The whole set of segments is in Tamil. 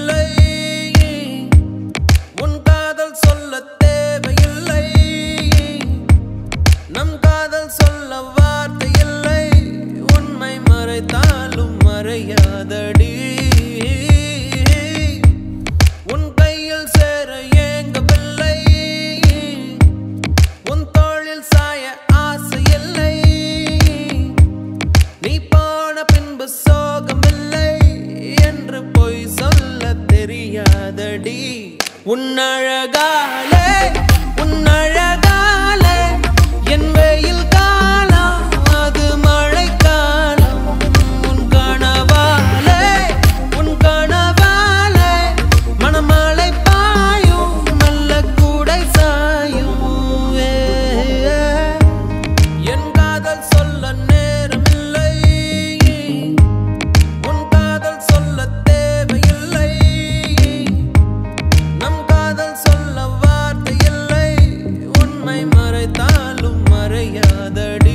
நேரமில்லை உன் காதல் சொல்ல தேவையில்லை நம் காதல் சொல்ல வார்த்தை இல்லை உண்மை மறைத்தாலும் மறையாதடி உன் கையில் சேர ஏங்கவில்லை உன் தோளில் சாய ஆசை இல்லை நீ போன பின்பு சோகமில்லை என்று பொய் சொல்ல தெரியாதடி உன்னழகாலே உன்னழகாலே என் வெயில் காலம் அது மழைக்காலம் உன் கனவாலே உன் கனவாலே மணமழை பாயும் நல்ல கூடை சாயும் ஏ, ஏ. என் காதல் சொல்ல நேரமில்லை உன் காதல் சொல்ல தேவையில்லை நம் காதல் சொல்ல வார்த்தை இல்லை உண்மை மறைத்தாலும் மறையாதடி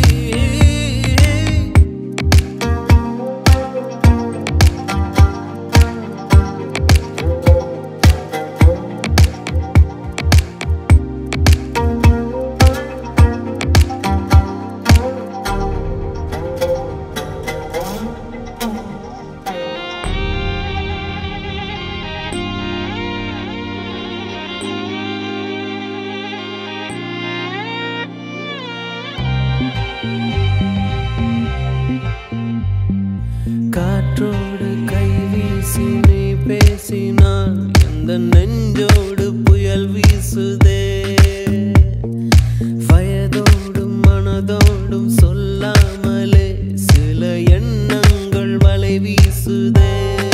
காற்றோடு கை வீசி நீ பேசினால் எந்த நெஞ்சோடு புயல் வீசுதே வயதோடும் மனதோடும் சொல்லாமலே சில எண்ணங்கள் வலை வீசுதே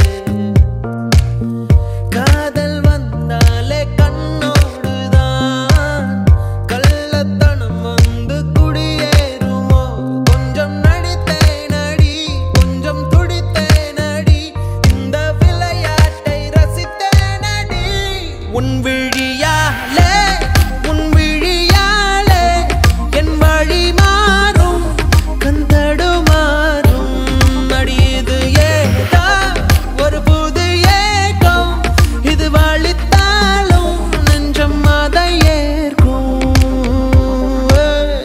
காதல் வந்தாலே கண்ணோடுதான் கள்ளத்தனம் வந்து குடியேறுமோ கொஞ்சம் நடித்தேனடி கொஞ்சம் துடித்தேனடி இந்த விளையாட்டை ரசித்தேனடி உன் விழியாலே உன் விழியாலே என் வழி மாறும் கண் தடுமாறும் அடியது ஏதோ ஒரு புது ஏக்கம் இது வழித்தாலும் நெஞ்சம் அதை ஏற்கும் ஏய்.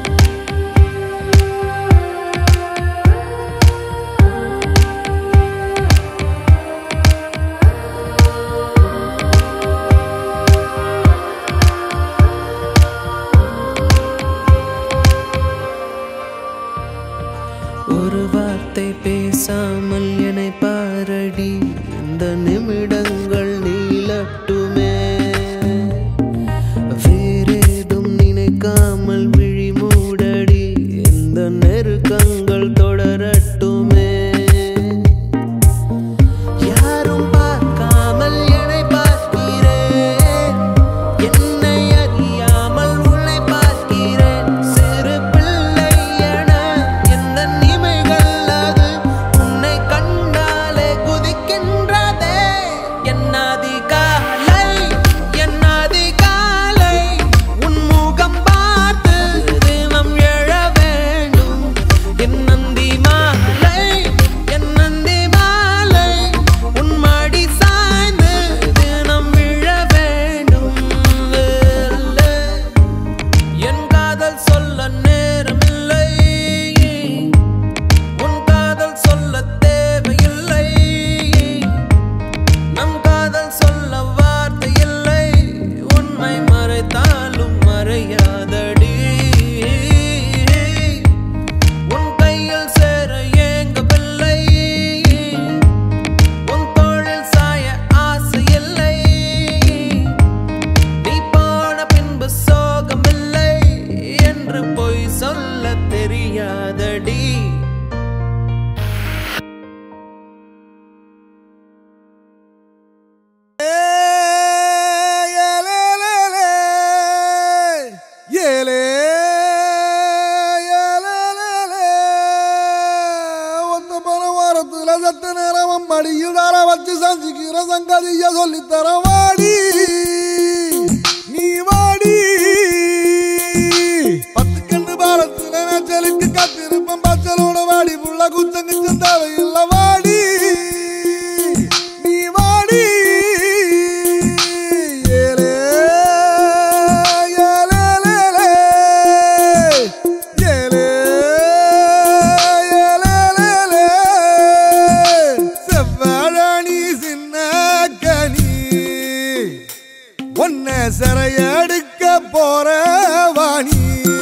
ஒரு வார்த்தை பேசாமல் என்னை பாரடி இந்த நிமிடங்கள் நீளட்டுமே வேறேதும் நினைக்காமல் விழி மூடடி இந்த நெருக்கங்கள் தொடரட்டுமே யாரும் பார்க்காமல் என்னை பார்க்கிறேன் என்னை அறியாமல் உன்னை பார்க்கிறேன் சிறு பிள்ளை என எந்த நிமைகள் அது உன்னை கண்டாலே குதிக்கின்றதே என்னாதி காலை என்னாதி காலை உன் முகம் பார்த்து தினம் எழ வேண்டும் என் நந்தி மாலை என் நந்தி மாலை உன் மடி சாய்ந்து தினம் விழ வேண்டும் என் காதல் சொல்ல நேரமில்லை உன் காதல் சொல்ல தேவையில்லை நம் காதல் சொல்ல வார்த்தை இல்லை உண்மை மறைத்தாலும் மறையாதடி உன் கையில் சேர ஏங்கவில்லை உன் தோளில் சாய ஆசை இல்லை நீ போன பின்பு சோகமில்லை என்று பொய் சொல்ல தெரியாதடி ஏலே ஒத்த போன வாரத்துல சத்த நேரம் மடியில் தார வச்சு சஞ்சிக்கிற சங்கதிய சொல்லித்தர வாடி நீ வாடி பத்து கண்டு பாரத்துல நச்சலுக்கு காத்திருப்பம் பச்சலோட வாடி புள்ள குச்சங்கிச்ச தேவையில்ல வாடி நீ வாடி சிறையெடுக்க போற வாணி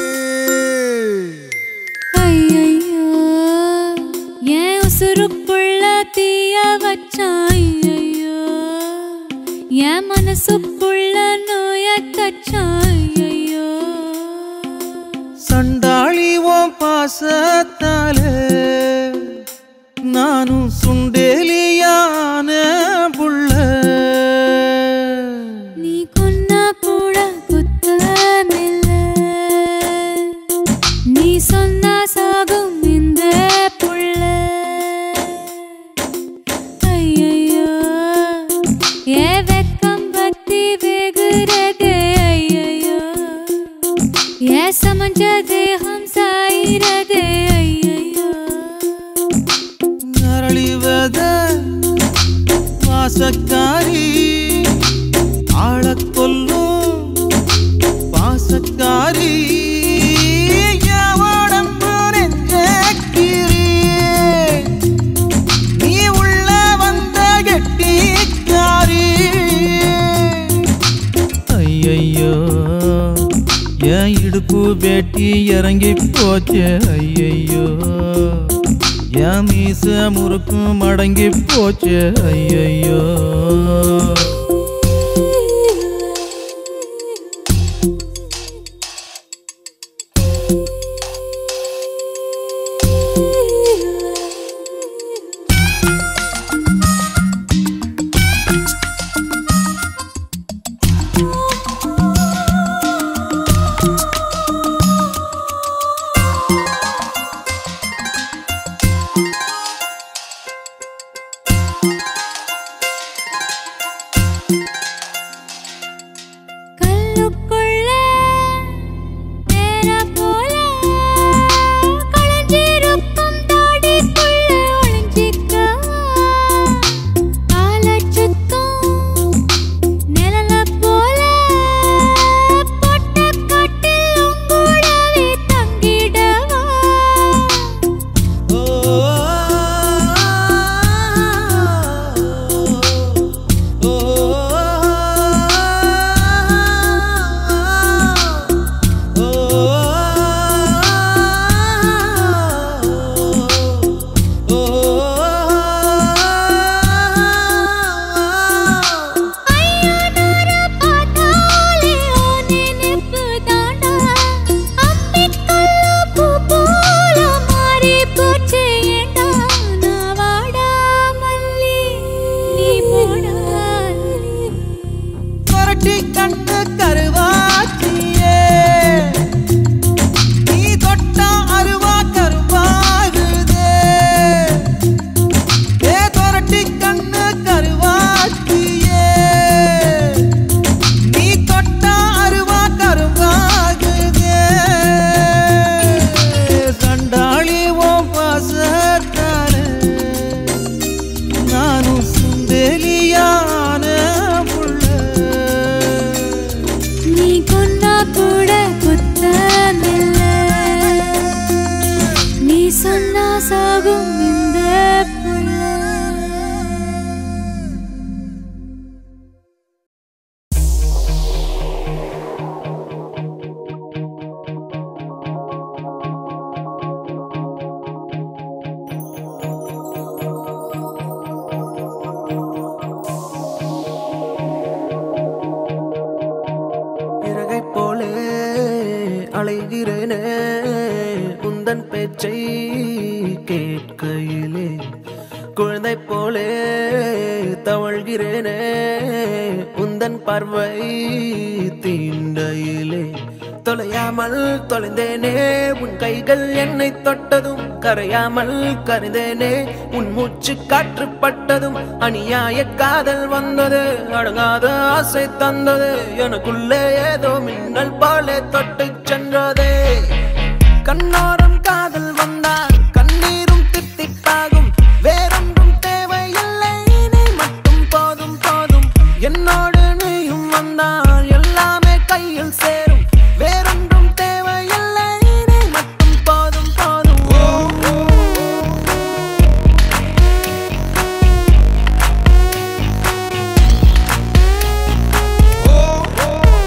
ஐயையோ, என் உசுருக்குள்ள தீய வச்சான் ஐயையோ. என் மனசுக்குள்ள நோய தச்சான் ஐயையோ. சண்டாளி ஓம் பாசத்தால நானும் சுண்டேலியான புள்ள நீ கொன்னா கூட குத்தமில்ல. நீ சொன்னா சாகும் இந்த புள்ள. ஐயையோ, என் வெக்கம் பத்தி வெகுறதே ஐயையோ. என் சமஞ்ச தேகம் சாயிரதே ஐயையோ. அரளிவத வாசக்காரி ஆளக் கொல்லும் பாசக்காரி என் உடம்பு நெஞ்சக்கிரி. நீ உள்ள வந்த கெட்டிக்காரி ஐயையோ என் இடுப்பு வேட்டி இறங்கி போச்சு ஐயையோ என் மீச முறுக்கு மடங்கி போச்சு ஐயையோ கல்லுக்குள்ள நேர போல களைஞ்சிருக்கும் தாடிக்குள்ள ஒளிஞ்சிக்கவா காலைச் சுத்தும் நிழல போல பொட்ட காட்டில் உங்கூடவே தங்கிடவா ஐயனார பார்த்தாலே ஓ நினைப்பு தாண்டா அம்பிக்கல்ல பூ போல மாறி போச்சே ஏண்டா நான் வாடா மல்லி நீ போடா கொரட்டி கண்ணு கருவாச்சியே நீ தொட்டா அருவா கருவாகுதே ஏ கொரட்டி கண்ணு கருவாச்சியே நீ தொட்டா அருவா கருவாகுதே சண்டாளி ஓம் பாசத்தாலே நானும் சுந்தேலியான புள்ள நீ கொன்னா கூட குத்தமில்ல நீ சொன்னா சாகும் இந்த புள்ள இறகை போலே அலைகிறேனே உந்தன் பேச்சை கேட்கையிலே குழந்தை போலே தவழ்கிறேனே உந்தன் பார்வை தீண்டையிலே தொலையாமல் தொலைந்தேனே உன் கைகள் என்னை தொட்டதும் கரையாமல் கருந்தேனே உன் மூச்சு காற்று பட்டதும் அநியாய காதல் வந்தது அடங்காத ஆசை தந்தது எனக்குள்ளே ஏதோ மின்னல் பாலே தொட்டு சென்றதே கண்ணோரம் காதல் வந்தால் கண்ணீரும் தித்திப்பாகும் வேறொன்றும் தேவையில்லை நீ மட்டும் போதும் போதும் என்னோடு நீயும் வந்தால் எல்லாமே கையில் சேரும் வேறொன்றும் தேவையில்லை நீ மட்டும் போதும் போதும் ஓ, ஓ, ஓ. ஓ, ஓ, ஓ.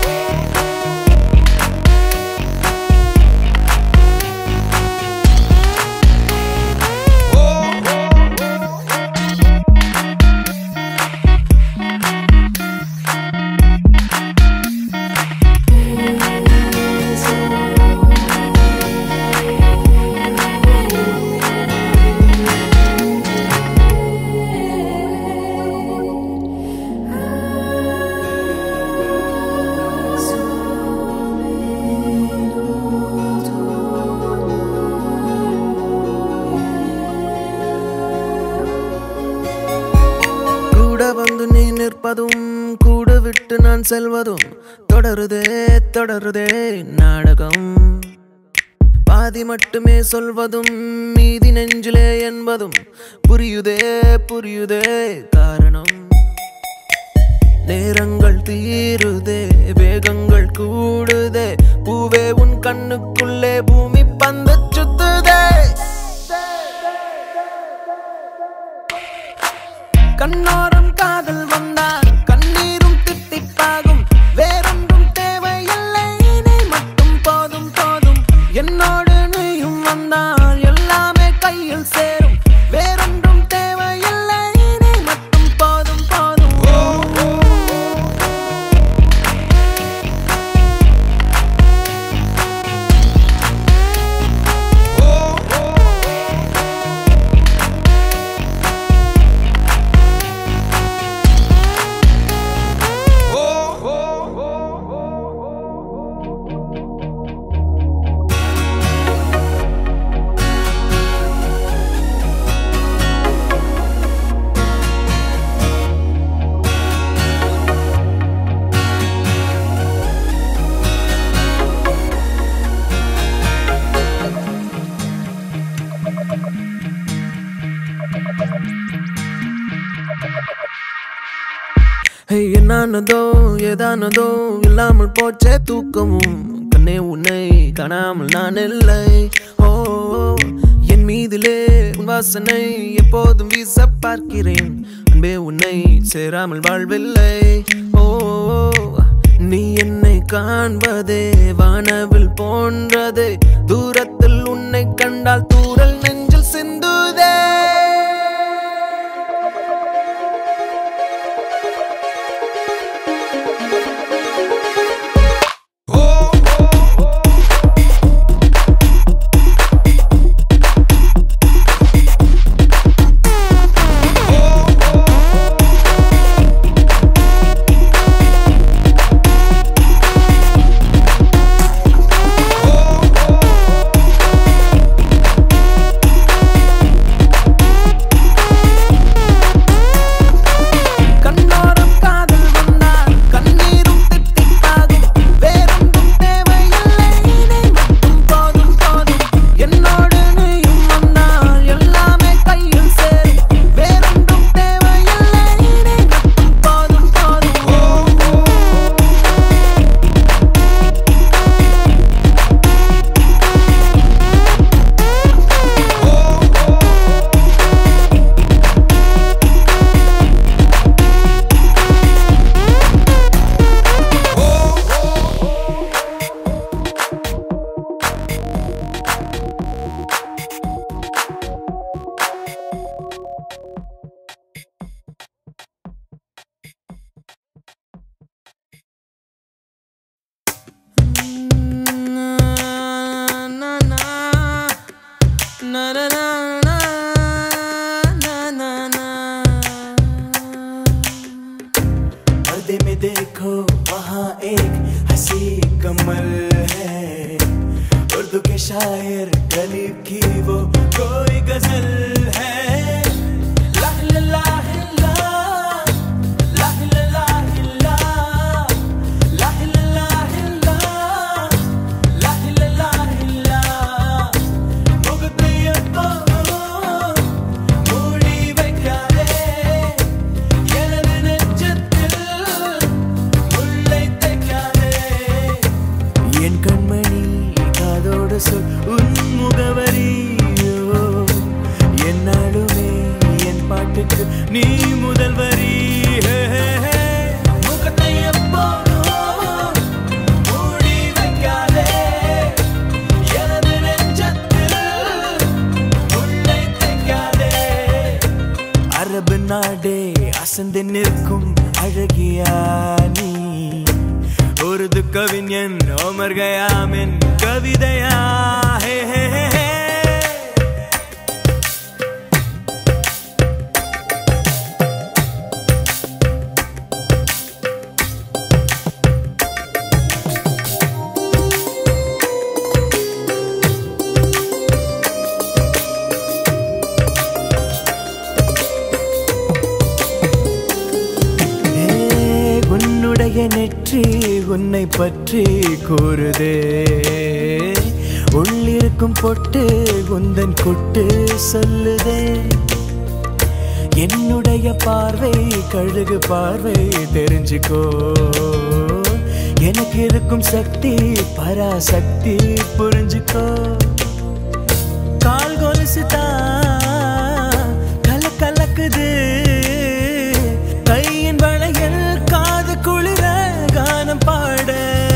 பார்ப்பதும் கூடு விட்டு நான் செல்வதும் தொடருதே தொடருதே நாடகம் பாதி மட்டுமே சொல்வதும் மீதி நெஞ்சிலே என்பதும் புரியுதே புரியுதே காரணம் நேரங்கள் தீருதே வேகங்கள் கூடுதே பூவே உன் கண்ணுக்குள்ளே பூமி பந்து சுத்துதே கண்ணோரம் காதல் வந்தால் கண்ணீரும் தித்திப்பாகும் வேறொன்றும் தேவையில்லை நீ மட்டும் போதும் போதும் என்னோடு நீயும் வந்தால் எல்லாமே கையில் சேரும் வேறொன்றும் தேவையில்லை நீ மட்டும் போதும் போதும் ஓ, ஓ, ஹே, என்னானதோ ஏதானதோ இல்லாமல் போச்சே தூக்கமும் கண்ணே உன்னை காணாமல் நான் இல்லை ஓ என் மீதிலே உன் வாசனை எப்போதும் வீச பார்க்கிறேன் அன்பே உன்னை சேராமல் வாழ்வில்லை ஓ நீ என்னை காண்பதே வானவில் போன்றதே தூரத்தில் உன்னை கண்டால் தூரல் நெஞ்சில் சிந்துதே கண்ணோரம் காதல் வந்தால் கண்ணீரும் தித்திப்பாகும் வேறொன்றும் தேவையில்லை நீ மட்டும் போதும் போதும் என்னோடு நீயும் வந்தால் எல்லாமே கையில் சேரும் வேறொன்றும் தேவையில்லை நீ மட்டும் போதும் போதும் ஓ, ஓ. पर्दे में देखो वहाँ एक हंसी कमल है उर्दू के शायर गरीब की वो कोई गजल है लाह ला ला लाह ला ला लाह ला ला लाह ला ला முகத்தையப்போ மூடி வைக்காதே எனது நெஞ்சத்தில் முள்ளை தைக்காதே என் கண்மணி காதோடு சொல் உன் முகவரியோ என்னாலுமே என் பாட்டுக்கு நீ முதல் வரி ஹே, ஹே, ஹே. முகத்தை எப்போதும் மூடி வைக்காதே எனது நெஞ்சத்தில் முள்ளை தைக்காதே அரபு நாடே அசந்து நிற்கும் அழகியா நீ உருது கவிஞன் ஓமர் கயாமின் கவிதையா ஹே ஹே ஹே ஹே ஏ மெல்லிய நெற்றி உன்னை பற்றி கூறுதே உள்ளிருக்கும் பொட்டு உந்தன் குட்டு சொல்லுதே என்னுடைய பார்வை கழுகு பார்வை தெரிஞ்சுக்கோ எனக்கு இருக்கும் சக்தி பராசக்தி புரிஞ்சுக்கோ கால் கொலுசு தான் கல கலக்குது கையின் வளையல் காது குளிர கானம் பாட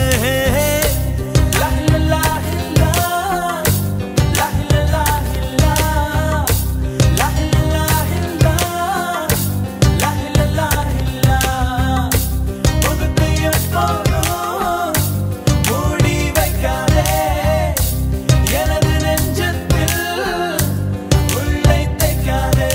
லா, லா, லா, லா. லா, லா, லா, லா. லா, லா, லா, லா. லா, லா, லா, லா. முகத்தை எப்போதும் மூடி வைக்காதே எனது நெஞ்சத்தில் உள்ளே தைக்காதே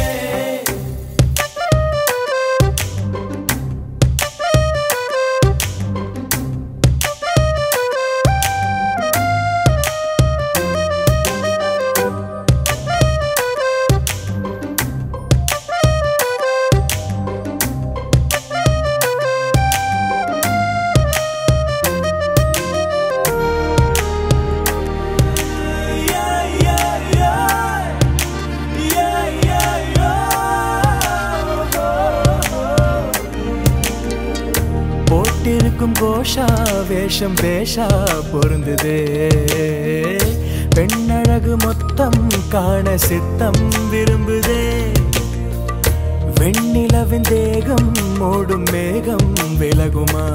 போட்டிருக்கும் கோஷா வேஷம் பேஷா பொருந்துதே பெண்ணழகு மொத்தம் காண சித்தம் விரும்புதே வெண்ணிலவின் தேகம் மூடும் மேகம் விலகுமா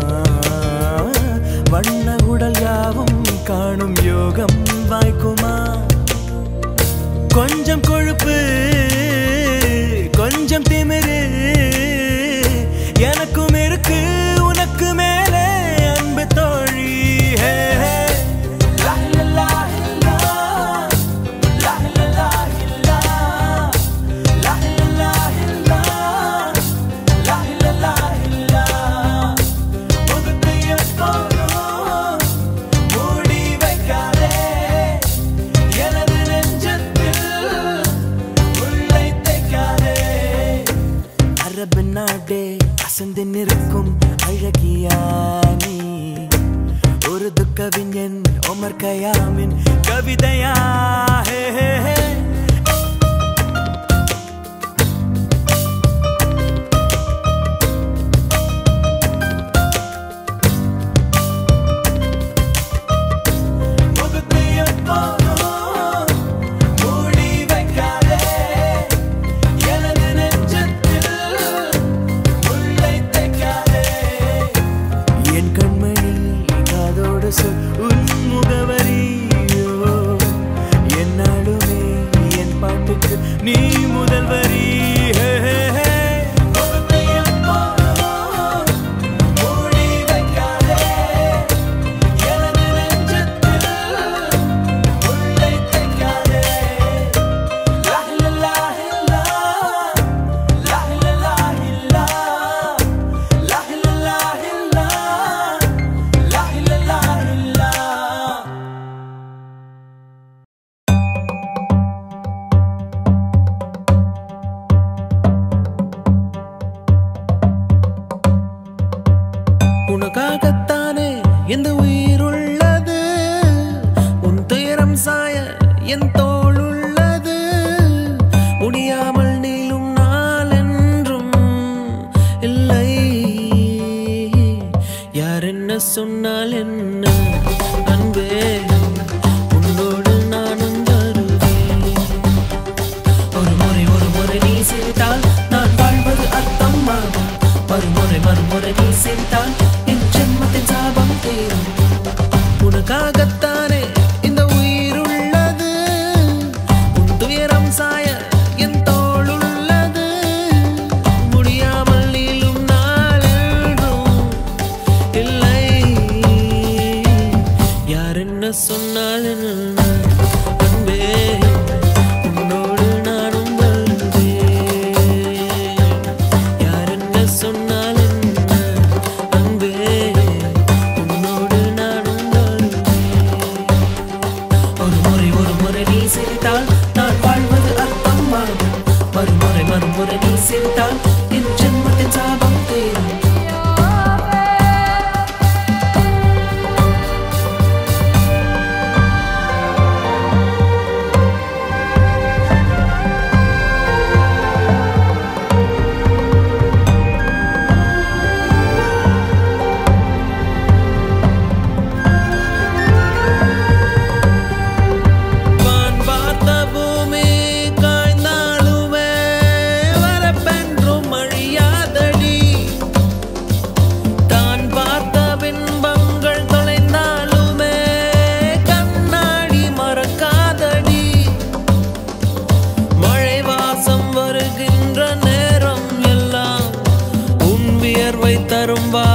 வண்ண உடல் யாவும் காணும் யோகம் வாய்க்குமா கொஞ்சம் கொழுப்பு கொஞ்சம் திமிரு எனக்கும் இருக்கு உனக்கு மேலே அன்பு தோழி ஹே, ஹே. லா, லா, லா, லா. லா, லா, லா, லா. லா, லா, லா, லா. லா, லா, லா, லா. முகத்தை எப்போதும் மூடி வைக்காதே எனது நெஞ்சத்தில் உள்ளே தைக்காதே அரபு நாடே அசந்து நிற்கும் அழகியா நீ ஒரு கவிஞன் ஒமர் கயாமின் கவிதையா ஹே, ஹே, ஹே. முகத்தை எப்போதும் மூடி வைக்காதே எனது நெஞ்சத்தில் உள்ளே தைக்காதே என் கண்மணி காதோடு சொல் உன் முகவரியோ என்னாலுமே என் பாட்டுக்கு நீ முதல் வரி ஹே, ஹே, ஹே. முகத்தை எப்போதும் மூடி வைக்காதே எனது நெஞ்சத்தில் உள்ளே தைக்காதே லா, லா, லா, லா. லா, லா, லா, லா. லா, லா, லா, லா. லா, லா, லா, லா. உனக்காகத்தானே இந்த உயிர் உள்ளது உன் துயரம் சாய என் தோள் உள்ளது முடியாமல் நீளும் நாள் என்றும் இல்லை யார் என்ன சொன்னால் என்ன அன்பே உன்னோடு நானும் வருவேன் ஒரு முறை ஒரு முறை நீ சிரித்தால் நான் வாழ்வது அர்த்தமாகும் மறுமுறை மறுமுறை நீ சிரித்தால் என் ஜென்மத்தின் சாபம் தீரும் உனக்காகத்தானே இந்த உயிர் உள்ளது உன் துயரம் சாய என் தோள் உள்ளது முடியாமல் நீளும் நாள் என்றும் இல்லை யார் என்ன சொன்னால் என்ன அன்பே உன்னோடு நானும் வருவேன் யார் என்ன சொன்னால் என்ன அன்பே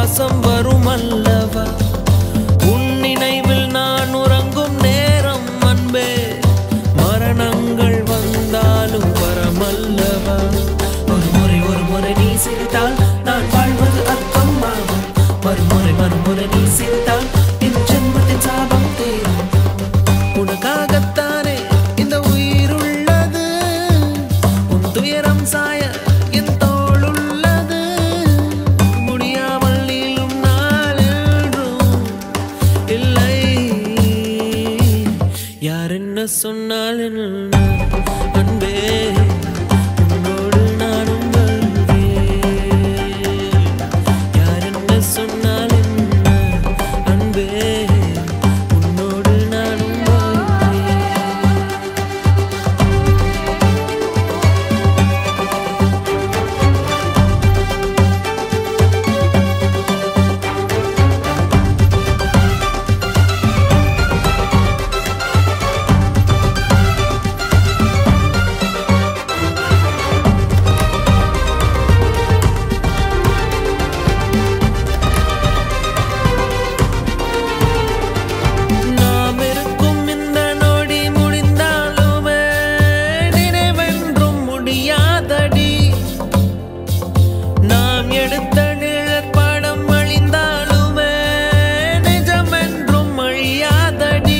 சுவாசம் வரும் அல்லவா உன் நினைவில் நான் உறங்கும் நேரம் அன்பே மரணங்கள் வந்தாலும் வரமல்லவா ஒரு முறை ஒரு முறை நீ சிரித்தால் நான் வாழ்வது அர்த்தம் ஆகும் மறுமுறை மறுமுறை நீ சிரித்தால் என் ஜென்மத்தின் சாபம் தீரும் உனக்காகத்தானே இந்த உயிர் உள்ளது உன் துயரம் சாய என் தோள் உள்ளது முடியாமல் நீளும் நாள் என்றும் இல்லை யார் என்ன சொன்னால் என்ன அன்பே உன்னோடு நானும் வருவேன் யார் என்ன சொன்னால் என்ன அன்பே உன்னோடு நானும் வருவேன் நாம் இருக்கும் இந்த நொடி முடிந்தாலுமே நினைவென்றும் முடியாதடி நாம் எடுத்த நிழற்படம் அழிந்தாலுமே நிஜமென்றும் அழியாதடி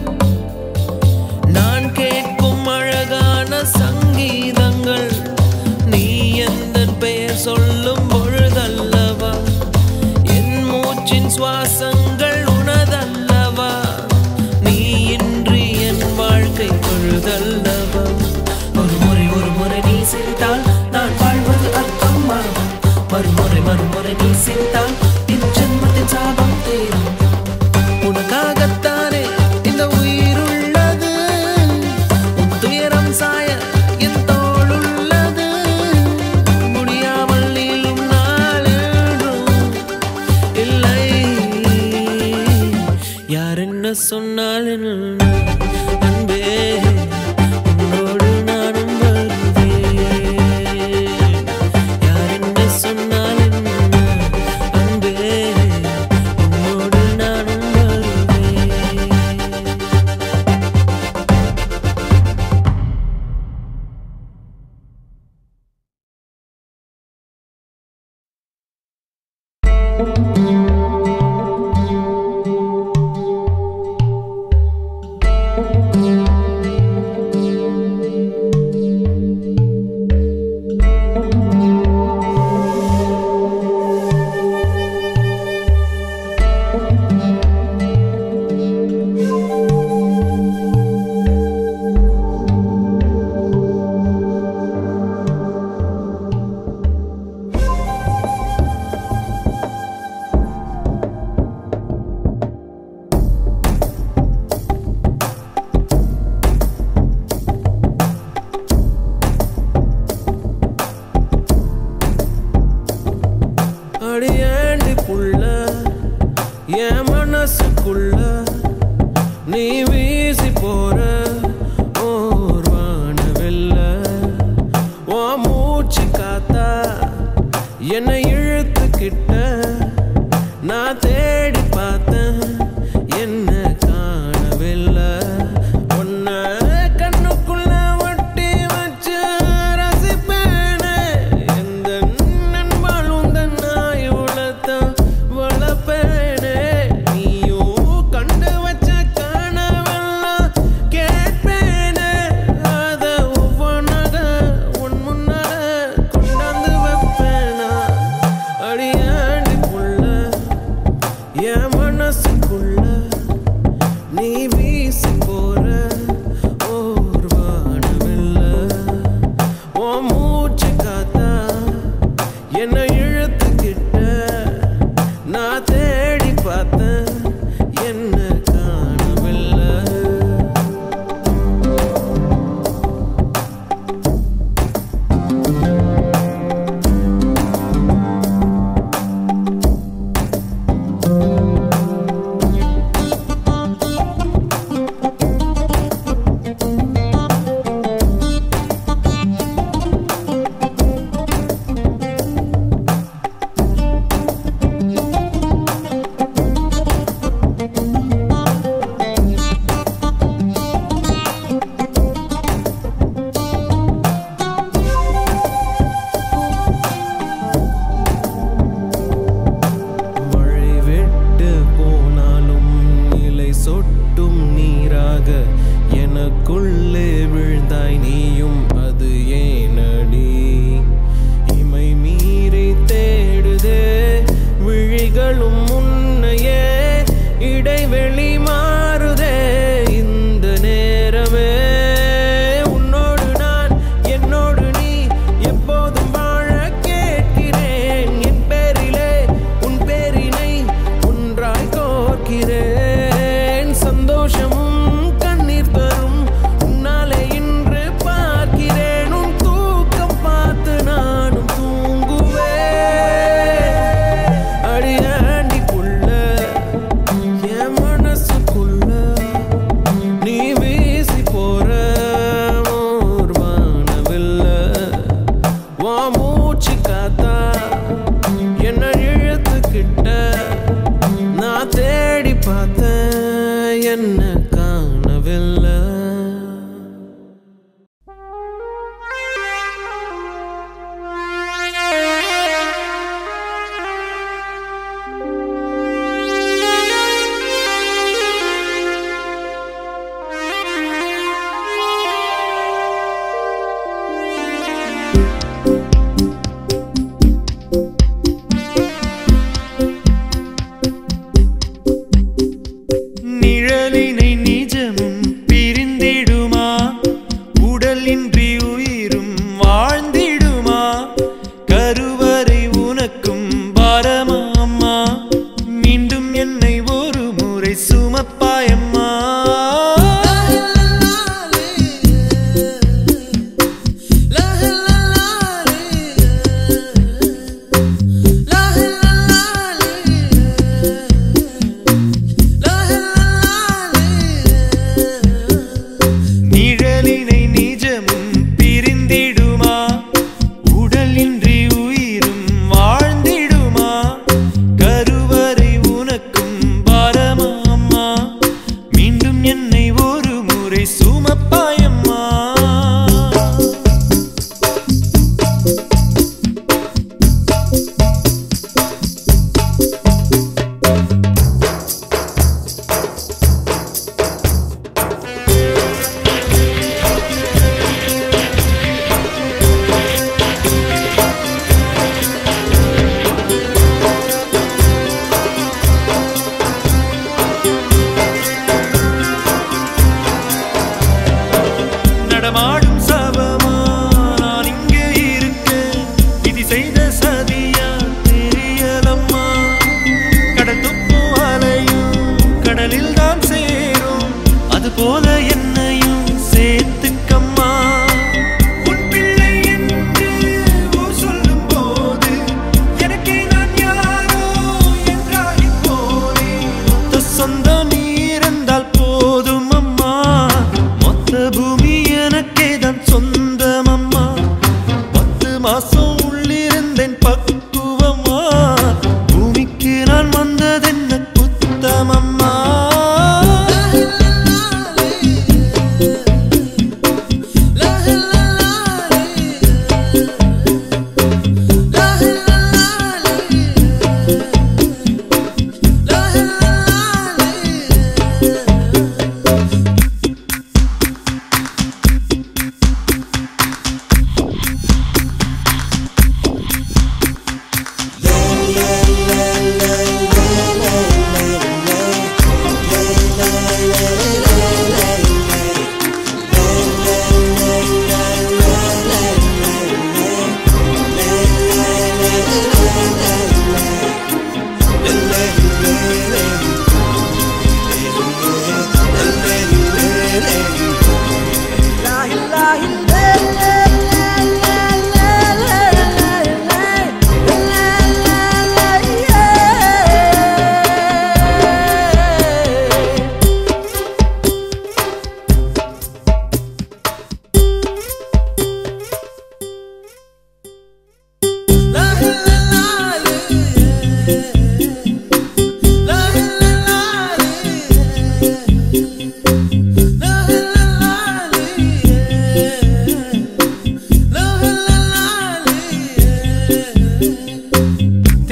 நான் கேட்கும் அழகான சங்கீதங்கள் நீ எந்த பெயர் சொல்லும் பொழுதல்லவா என் மூச்சின் சுவாசங்கள் உனதல்லவா நீ இன்றி என் வாழ்க்கை பொழுதல்லவா ஒரு முறை ஒரு முறை நீ சிரித்தால் நான் வாழ்வது அர்த்தமாகும் மறுமுறை மறுமுறை நீ சிரித்தால் என் ஜென்மத்தின் சாபம் தீரும் உனக்காகத்தானே இந்த உயிர் உள்ளது உன் துயரம் சாய என் தோள் உள்ளது முடியாமல் நீளும் நாள் என்றும் இல்லை யார் என்ன சொன்னால் என்ன அன்பே உன்னோடு நானும் வருவேன் யார் என்ன சொன்னால் என்ன அன்பே உன்னோடு நானும் வருவேன் அடியாண்டி புள்ள என் மனசுக்குள்ள நீ வீசி போற ஓர் வானவெல்ல ஓ மூச்சு காத்தா என்னை இழுத்துக்கிட்ட நான் தேடி பார்த்தேன் என்ன காணவில்லை உன்னை கண்ணுக்குள்ள ஒட்டி வச்சு ரசிப்பேனே எந்த நண்பன் உந்தன் நாய் உலத்தான் வளர்ப்பேனே நீயும் கண்டு வச்ச கனவெல்லாம் கேட்பேனே அத ஒவ்வொன்னாக உன் முன்னால கொண்டாந்து வைப்பேனா அடியாண்டி புள்ள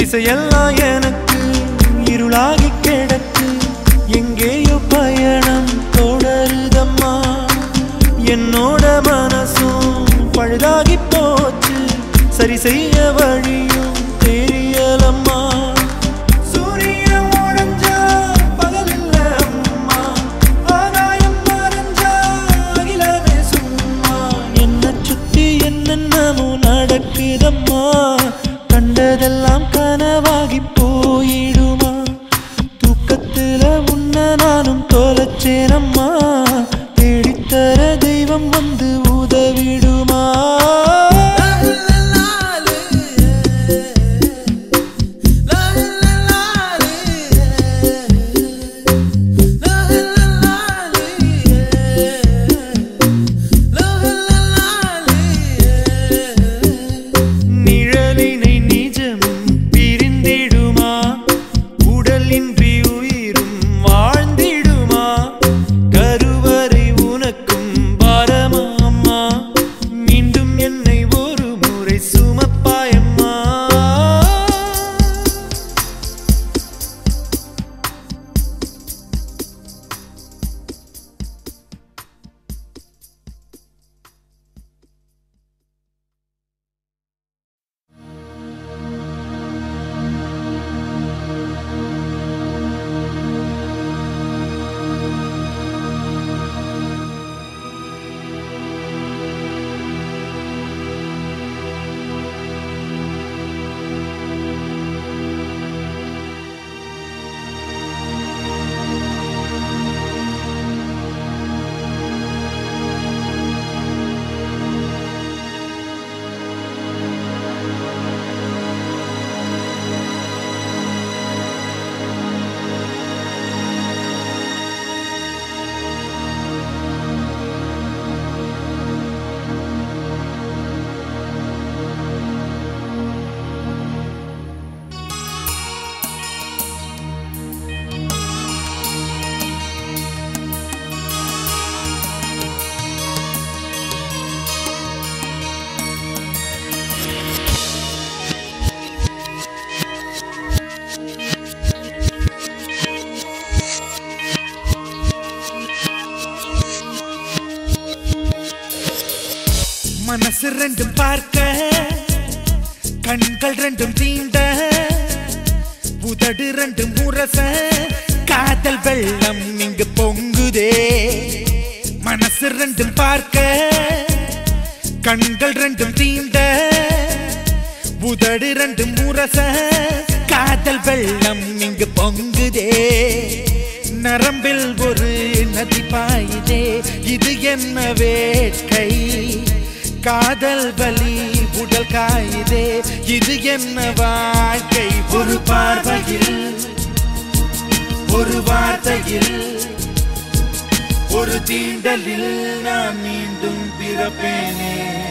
திசையெல்லாம் எனக்கு இருளாகி கிடக்கு எங்கேயோ பயணம் தொடருதம்மா என்னோட மனசும் பழுதாகி போச்சு சரி செய்ய வழியும் தெரியலம்மா சூரியன் உடைஞ்சா பகலில்ல அம்மா ஆகாயம் மறைஞ்சா அகிலமே சும்மா என்ன சுத்தி என்னென்னமோ நடக்குதம்மா கண்டதெல்லாம் கனவாகி போயிடுமா தூக்கத்துல உன்ன நானும் தொலைச்சேனம்மா தேடித்தர தெய்வம் வந்து உதவிடுமா நிழலினை நிஜமும் பிரிந்திடுமா உடலின்றி உயிரும் வாழ்ந்திடுமா கருவறை உனக்கும் பாரமாம்மா மீண்டும் என்னை ஒரு முறை சுமப்பாயம்மா மனசு ரெண்டும் பார்க்க கண்கள் ரெண்டும் தீண்ட உதடு ரெண்டும் முரச காதல் வெள்ளம் இங்கு பொங்குதே மனசு ரெண்டும் பார்க்க கண்கள் ரெண்டும் தீண்ட உதடு ரெண்டும் முரச காதல் வெள்ளம் இங்கு பொங்குதே நரம்பில் ஒரு நதி பாயுதே இது என்ன வேட்கை காதல் வலி உடல் காயுதே இது என்ன வாழ்க்கை ஒரு பார்வையில் ஒரு வார்த்தையில் ஒரு தீண்டலில் நான் மீண்டும் பிறப்பேனே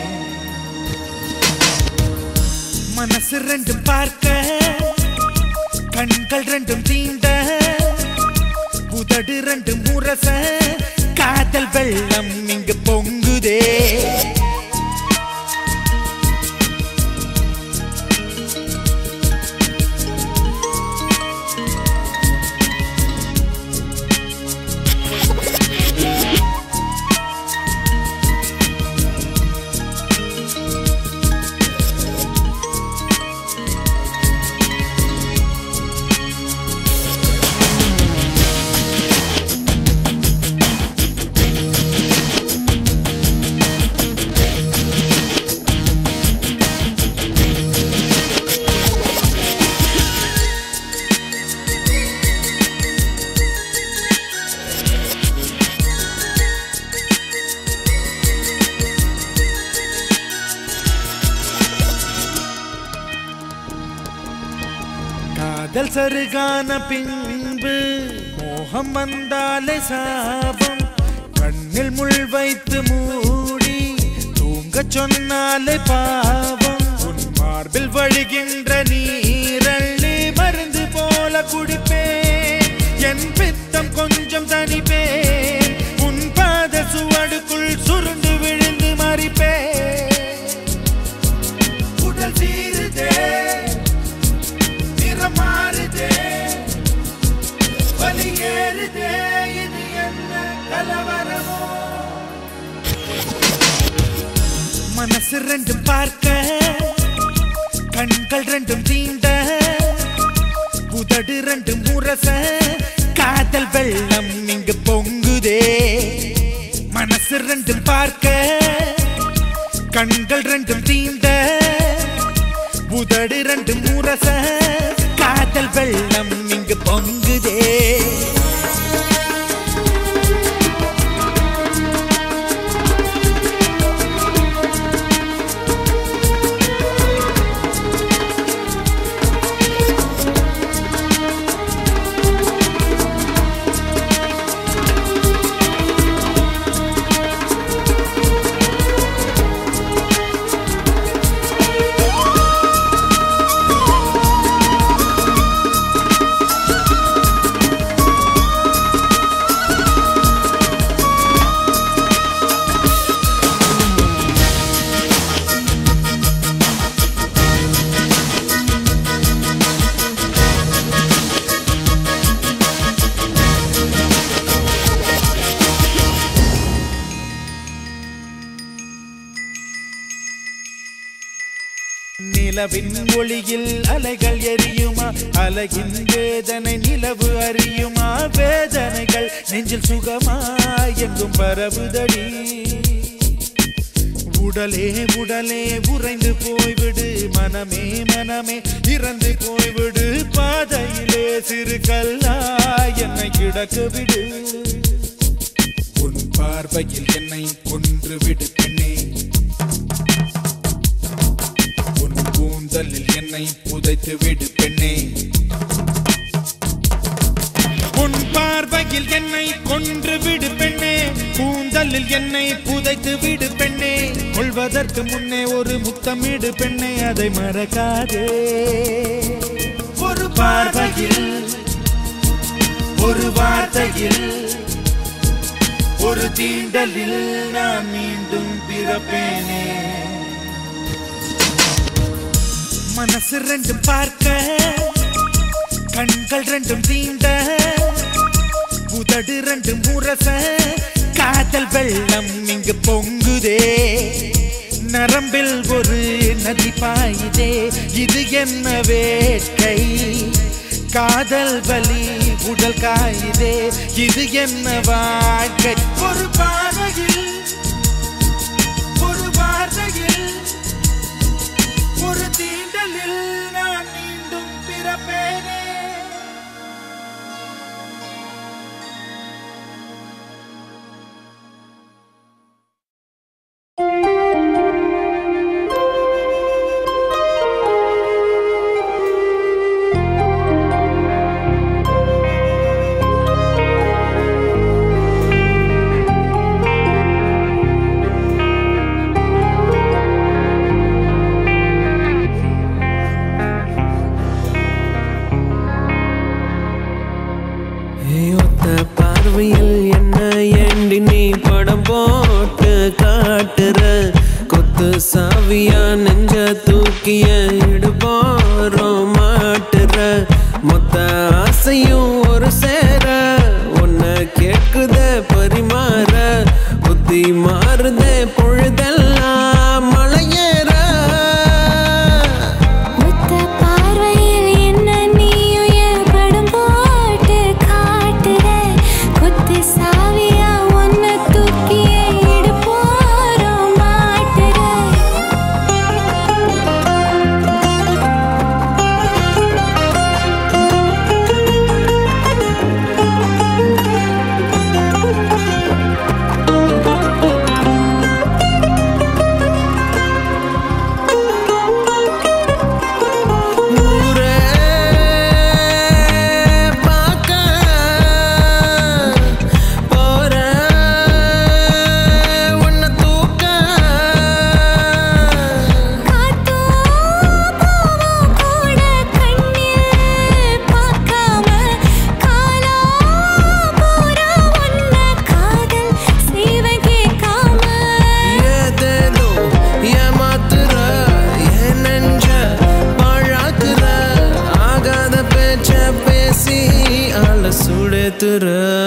மனசு ரெண்டும் பார்க்க கண்கள் ரெண்டும் தீண்ட உதடு ரெண்டும் முரச காதல் வெள்ளம் இங்கு பொங்குதே காதல் சருகான பின்பு மோகம் வந்தாலே சாபம் கண்ணில் முள் வைத்து மூடி தூங்கச் சொன்னாலே பாவம் உன் மார்பில் வழிகின்ற நீரள்ளி மருந்து போல குடிப்பேன் என் பித்தம் கொஞ்சம் தனிப்பேன் உன் பாத சுவடுக்குள் சுருண்டு விழுந்து மறிப்பேன் உடல் சீருதே பொங்குதே இது என்ன கலவரமோ மனசு ரெண்டும் பார்க்க கண்கள் ரெண்டும் தீண்ட உதடு ரெண்டும் முரச காதல் வெள்ளம் இங்கு பொங்குதே மனசு ரெண்டும் பார்க்க கண்கள் ரெண்டும் தீண்ட உதடு ரெண்டும் முரச காதல் வெள்ளம் இங்கு பொங்குதே நிலவின் ஒளியில் அலைகள் எரியுமா அலையின் வேதனை நிலவு அறியுமா வேதனைகள் நெஞ்சில் சுகமா எங்கும் பரவுதடி உடலே உடலே உறைந்து போய்விடு மனமே மனமே இறந்து போய்விடு பாதையிலே சிறு கல்லா என்னை கிடக்கு விடு உன் பார்வையில் என்னை கொன்று விடு பெண்ணே உன் கூந்தலில் என்னை புதைத்து விடு பெண்ணே உன் பார்வையில் என்னை கொன்று விடு பெண்ணே கூந்தலில் என்னை புதைத்து விடு பெண்ணே கொள்வதற்கு முன்னே ஒரு முத்தமிடு பெண்ணே அதை மறக்காதே ஒரு பார்வையில் ஒரு வார்த்தையில் ஒரு தீண்டலில் நான் மீண்டும் பிறப்பேனே மனசு ரெண்டும் பார்க்க கண்கள் ரெண்டும் தீண்ட உதடு ரெண்டும் முரச காதல் வெள்ளம் இங்கு பொங்குதே நரம்பில் ஒரு நதி பாயுதே இது என்ன வேட்கை காதல் வலி உடல் காயுதே இது என்ன வாழ்க்கை ஒரு பார்வையில் ஒரு வார்த்தையில் ஒரு தீண்டலில் நான் மீண்டும் பிறப்பேனே ஏய், ஒத்த பார்வையில் என்ன ஏண்டி நீ படம் போட்டு காட்டுற கொத்து சாவியா நெஞ்ச தூக்கிய இடுபாரம் மாட்டுற மொத்த ஆசையும் ஒரு சேர உன்னை கேக்குத பரிமாற புத்தி மாறுதே பொழுதெல்லாம் மலையேற முத்த பார்வையில் என்ன நீயும் படம் போட்டு காட்டுற குத்து சாவியா உன்னை தூக்கியே இடுப்போரம் மாட்டுற ஊரே பார்க்க போற உன்னை தூக்க காத்தோ போவோ கூட கண்ணில் பார்க்காம காலோ பூரா உன்னை காதல் செய்வ கேட்காம ஏதேதோ ஏமாத்துற என் நெஞ்ச பாழாக்குற ஆகாத பேச்ச பேசி ஆள சுடேத்துற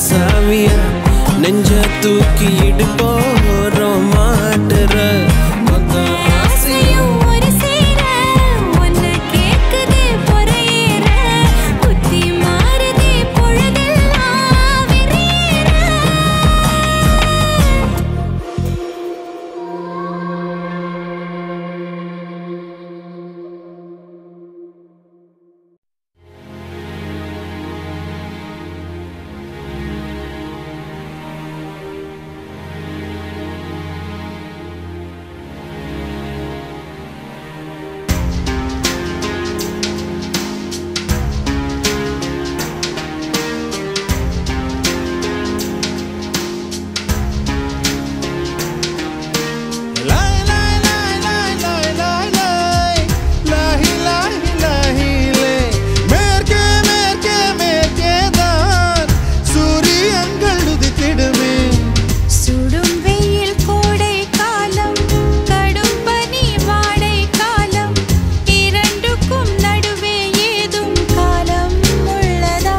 சாவிய நெஞ்ச தூக்கி இடுப்போறோம் மாட்டுற மொத்தம் ஆசையும் ஒரு சேர உன்னை கேக்குது பொறையேற புத்தி மாறுதே பொழுதெல்லாம் விரையேற லாய் லாய் லாய் லாய் லாய் லாய் லாய் லாஹி லாஹி லாஹி லே மேற்கே மேற்கே மேற்கே தான் சூரியங்கள் உதித்திடுமே சுடும் வெயில் கோடை காலம் கடும் பனி வாடை காலம் இரண்டுக்கும் நடுவே ஏதும் காலம் உள்ளதா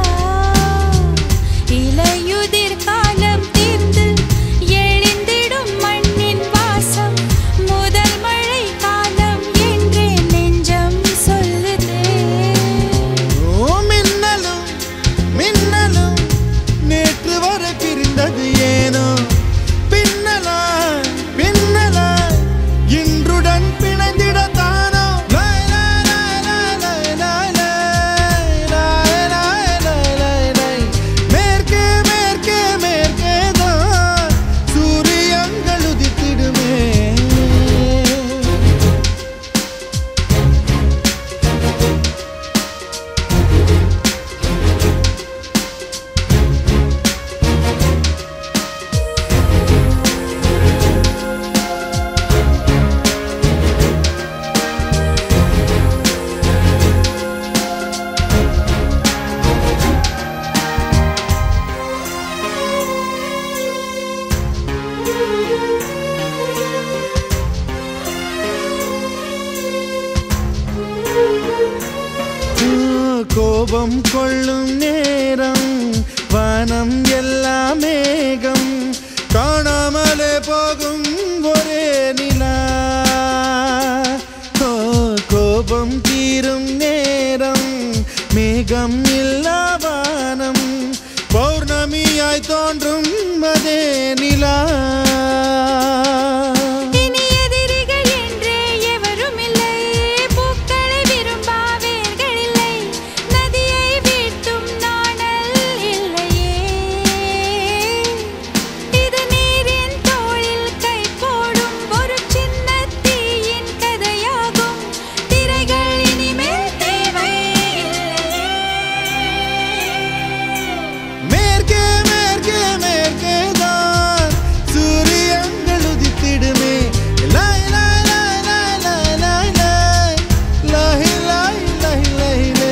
இலையுதிர் காலம் தீர்ந்து எழுந்திடும் மண்ணின் வாசம் முதல் மழை காலம் என்றே நெஞ்சம் சொல்லுதே ஓ மின்னலும் மின்னலும் நேற்று வரை பிரிந்தது ஏனோ பின்னலாய் பின்னலாய் இன்றுடன் பிணைந்திடத்தானோ லாய் லாய் லாய் லாய் லாய் லாய் லாய் லாய் லாய் லாய் லாய் மேற்கே மேற்கே மேற்கே தான் சூரியங்கள் உதித்திடுமே கோபம் கொள்ளும் நேரம் வானம் எல்லாம் மேகம் காணாமலே போகும் ஒரே நிலா ஓ, கோபம் தீரும் நேரம் மேகம் இல்லா வானம் பௌர்ணமியாய் தோன்றும் அதே நிலா இனி எதிரிகள் என்றே எவரும் இல்லை பூக்களை விரும்பா வேர்கள் இல்லை நதியை வீழ்த்தும் நாணல் இல்லையே இது நீரின் தோளில் கை போடும் ஒரு சின்ன தீயின் கதையாகும் திரைகள் இனிமேல் தேவை மேற்கே மேற்கே மேற்கே தான் சூரியங்கள் உதித்திடுமே லாய் லாய் லாய் லாய் லாய் லாய் லாய் லாஹி லாய் லாஹி லாஹி லே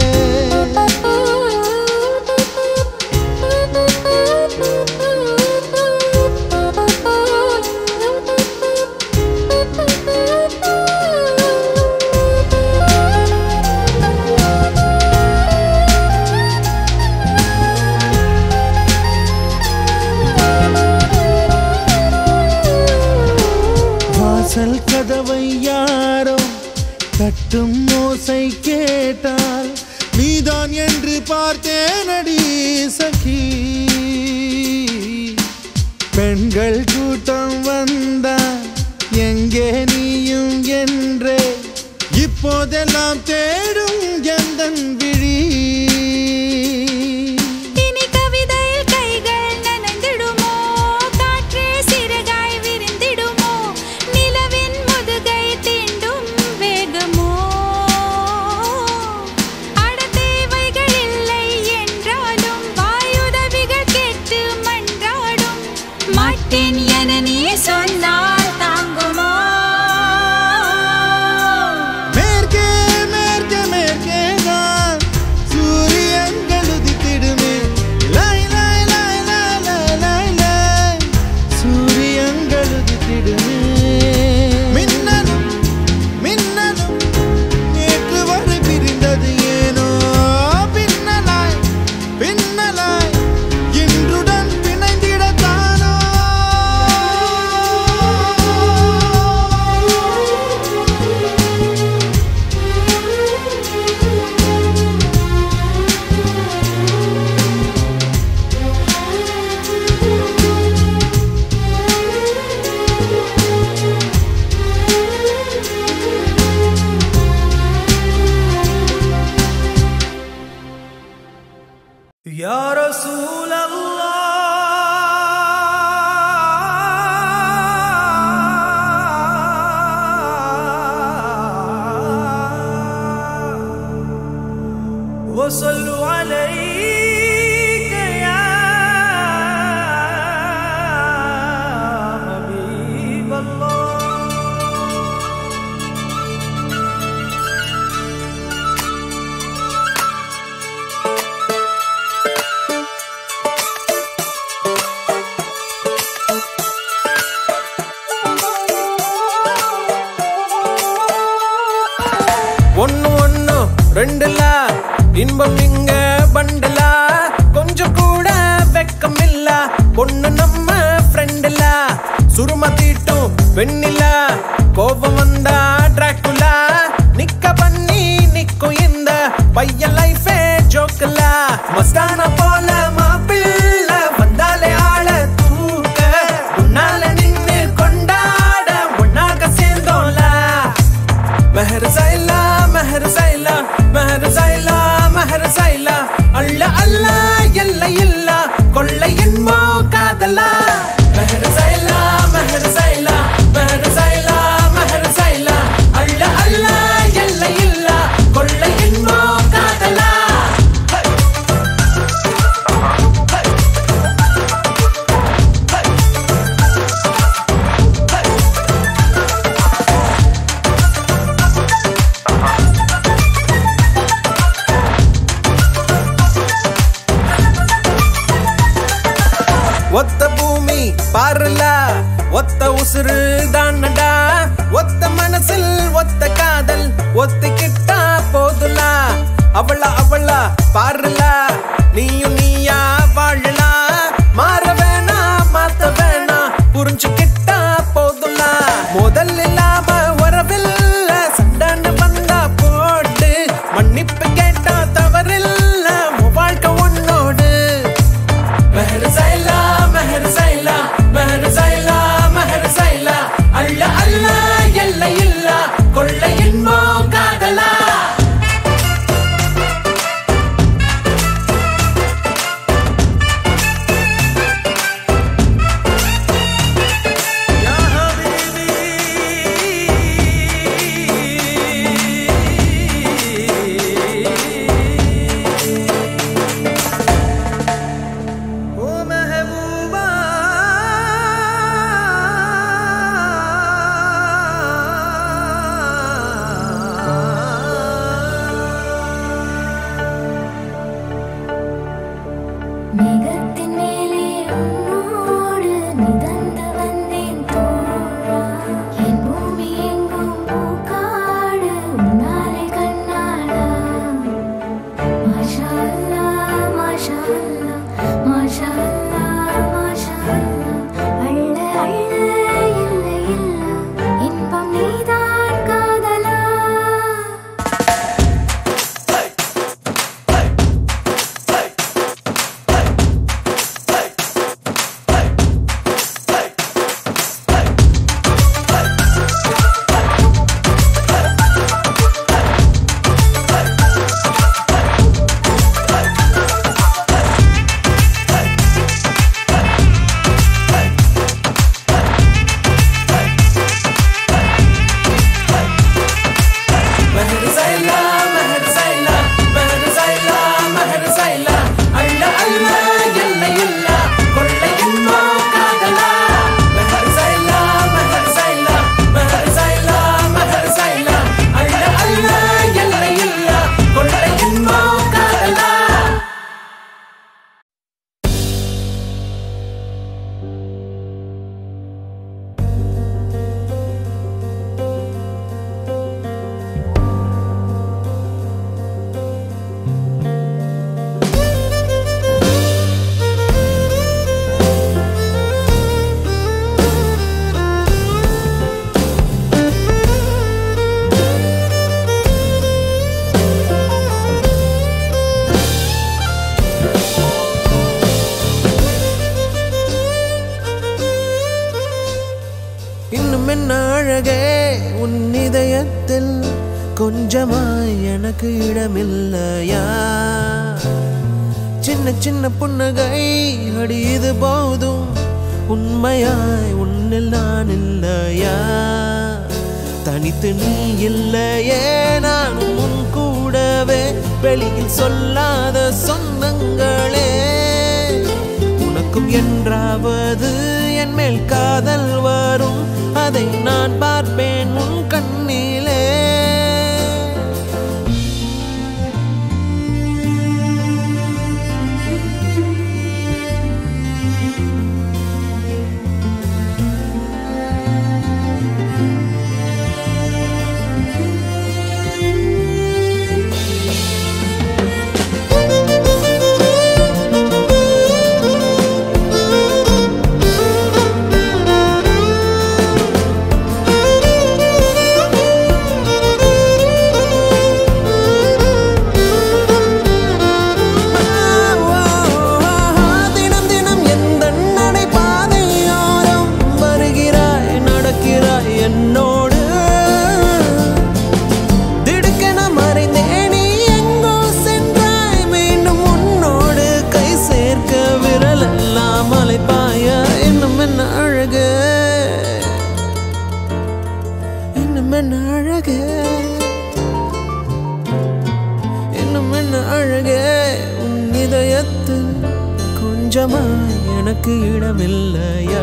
வாசல் கதவை யாரோ தட்டும் ஓசை கேட்டால் நீதான் என்று பார்த்தேனடி சகி பெண்கள் கூட்டம் வந்தா எங்கே நீயும் என்றே இப்போதெல்லாம் தேடும் எந்தன் விழி இனி கவிதையில் கைகள் நனைந்திடுமோ காற்றே சிறகாய் விரிந்திடுமோ நிலவின் முதுகை தீண்டும் வேகமோ அட தேவைகள் இல்லை என்றாலும் வாயுதவிகள் கேட்டு மன்றாடும் மாட்டேன் என நீ சொன்னால் தாங்குமோ மேற்கே மேற்கே يا رسول الله وصلوا عليك يا حبيب الله ஒன்னு ஒன்னு ரெண்டுல இன்பம் இங்க பண்டல கொஞ்சம் கூட வெக்கம் இல்ல பொண்ணு நம்ம ஃப்ரெண்டுல சுரும தீட்டும் பெண்ணில கோபம் வந்தா டிராக்குலா நிக்க பண்ணி நிக்கும் இந்த பையன் லைஃபே ஜோக்கல மஸ்தான போல மாப்பிள்ள வந்தாலே ஆள தூக்க உன்னால நின்னு கொண்டாட ஒன்னாக சேர்ந்தோம்ல மெஹர் சைலா மெஹர் சைலா மெஹர் சைலா மெஹர் சைலா அள்ள அல்ல எல்லை இல்ல கொள்ளை என்போ காதலா மெஹர் சைலா மெஹர் சைலா மெஹர் சைலா மெஹர் சைலா அள்ள அல்ல எல்லை இல்ல கொள்ளை என்போ காதலா ஒத்த பூமி பாருல ஒத்த உசுறு தானடா ஒத்த மனசில் ஒத்த காதல் ஒத்திக்கிட்டா போதுலா அவளா அவளா பாருல நீயும் நீயா வாழலா மாற வேணா மாத்த வேணா புரிஞ்சுக்கிட்டா போதுலா முதல் இல்லாம வரவில்ல சண்டான்னு வந்தா போட்டு மன்னிப்பு கேட்டா தவறில்ல உன் வாழ்க்கை உன்னோடு மெஹர் சைலா மெஹர் சைலா மெஹர் சைலா மெஹர் சைலா அள்ள அல்ல எல்லை இல்ல கொள்ளை என்போ காதலா யா ஹபீபி ओ महबूबा மேகத்தின் மேலே உன்னோடு மிதந்து வந்தேன் தோழா என் பூமி எங்கும் பூக்காடு உன்னாலே கண்ணாடா மாஷா அல்லாஹ் மாஷா அல்லாஹ் மாஷா அல்லாஹ் மாஷா அல்லாஹ் அள்ள அள்ள இல்லை இல்ல இன்பம் நீதான் காதலா महर सैला महर सैला महर सैला महर सैला अल्ल अल्ल எல்லை இல்ல கொள்ளை என்போ காதலா महर सैला महर सैला महर सैला महर सैला अल्ल अल्ल எல்லை இல்ல கொள்ளை என்போ காதலா இன்னும் என்ன அழகே உன் இதயத்தில் கொஞ்சமாய் எனக்கு இடமில்லையா சின்ன சின்ன சின்ன புன்னகை அடி இது போதும் உண்மையாய் உன்னில் நான் இல்லையா தனித்து நீ இல்லையே நானும் உன் கூடவே வெளியில் சொல்லாத சொந்தங்களே உனக்கும் என்றாவது என் மேல் காதல் வரும் அதை நான் பார்ப்பேன் உன் கண்ணிலே தினம் தினம் எந்த நடைபாதையோரம் வருகிறாய் நடக்கிறாய் என்னோடு திடுக்கென மறைந்தே நீ எங்கோ சென்றாய் மீண்டும் உன்னோடு கை சேர்க்க விரல் எல்லாம் அலைப்பாய இன்னும் என்ன அழகு இன்னும் என்ன அழகு இன்னும் என்ன அழகே உன் இதயத்தில் கொஞ்சமா எனக்கு இடமில்லையா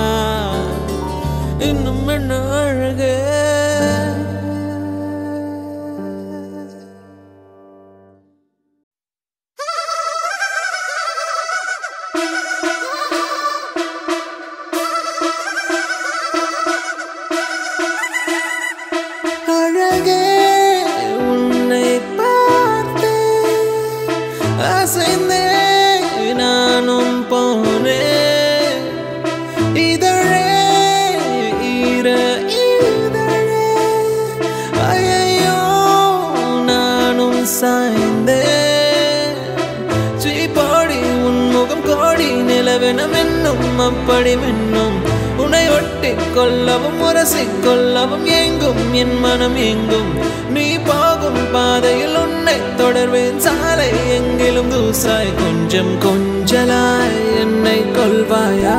இன்னும் என்ன அழகே அழகே உன்னை பார்த்து அசைந்தே நானும் போனேன் இதழே ஈர இதழே ஐயோ நானும் சாய்ந்தேன் சீப்பாடி உன் முகம் கோடி நிலவெனம் என்னும் அப்படி மின்னும் உன்னை ஒட்டி கொள்ளவும் உரசிக் கொள்ளவும் எங்கும் என் மனம் எங்கும் நீ போகும் பாதையில் உன்னை தொடர்வேன் சாலை எங்கிலும் தூசாய் கொஞ்சம் கொஞ்சலாய் என்னை கொள்வாயா